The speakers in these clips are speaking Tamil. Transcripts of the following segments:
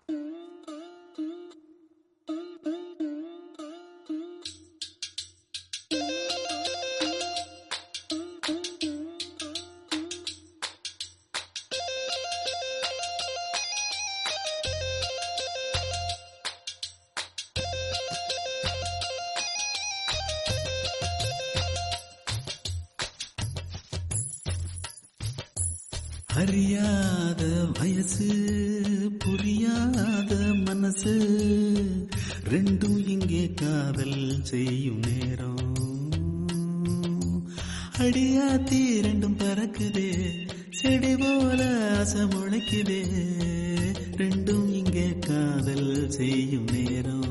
அறியாத வயசு புரியாத மனசு ரெண்டும் இங்கே காதல் செய்யும் நேரம் அடியாத்தி ரெண்டும் பறக்குதே செடி போல ஆசை முளைக்குதே ரெண்டும் இங்கே காதல் செய்யும் நேரம்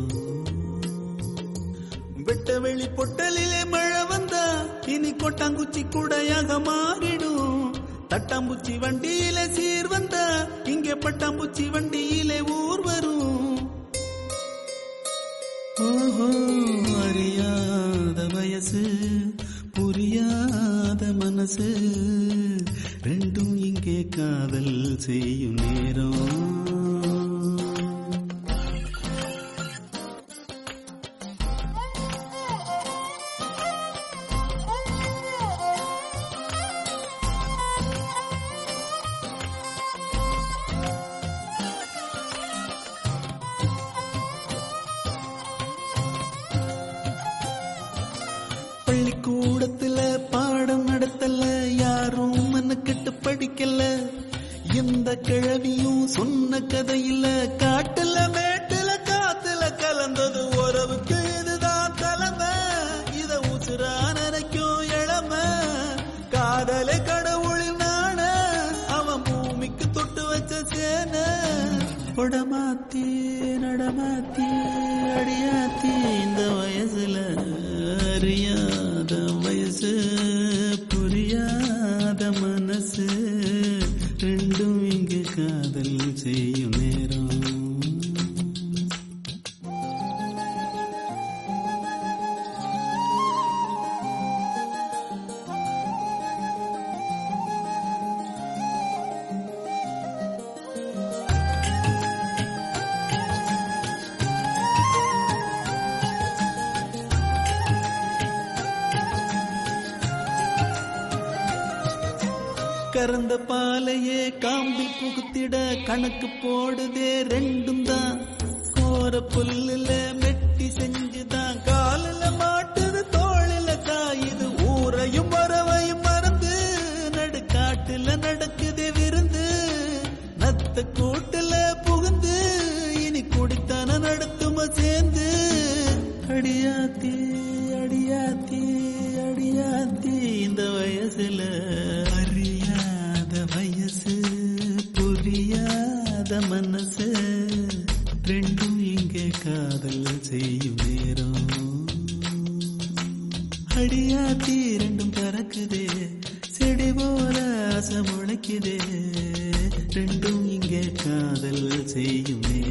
வெட்ட வெளி பொட்டலிலே மழை வந்தா இனி கொட்டாங்குச்சி கூடையாக மாறிடும் தட்டாம்பூச்சி வண்டியில சீர் வந்தா இங்கே பட்டாம்பூச்சி வண்டியிலே ஊர் வரும் ஓஹோ அறியாத வயசு புரியாத மனசு ரெண்டும் இங்கே காதல் செய்யும் நேரம் பள்ளிக்கூடத்துல பாடம் நடத்தல யாரும் மனக்கெட்டு படிக்கல எந்த கிழவியும் சொன்ன கதையில காட்டுல மேட்டுல காத்துல கலந்தது உறவுக்கு இதுதான் தலைமை இத உசுரா நினைக்கும் இளமை காதலை கடவுளின் நாண அவன் பூமிக்கு தொட்டு வச்ச சேன உடமாத்தி நடமாத்தி அடியாத்தி இந்த வயசுல அறியாத வயசு புரியாத மனசு ரெண்டும் இங்கு காதல் செய்யும் நேரம் கறந்த பாலையே காம்பில் புகுத்திட கணக்கு போடுதே ரெண்டும் தான் கோர புல்லுல மெட்டி செஞ்சுதான் காலில மாட்டுது தோளில காயுது ஊரையும் வரவையும் மறந்து நடுக்காட்டுல நடக்குதே விருந்து நத்த கூட்டுல புகுந்து இனி குடித்தான நடத்தும சேர்ந்து அடியாத்தி அடியாத்தி அடியாத்தி இந்த வயசுல அறியாத வயசு புரியாத மனசு ரெண்டும் இங்கே காதல் செய்யும் நேரம் அடியாத்தி ரெண்டும் பறக்குதே செடி போல ஆசை முளைக்குதே ரெண்டும் இங்கே காதல் செய்யும் நேரம்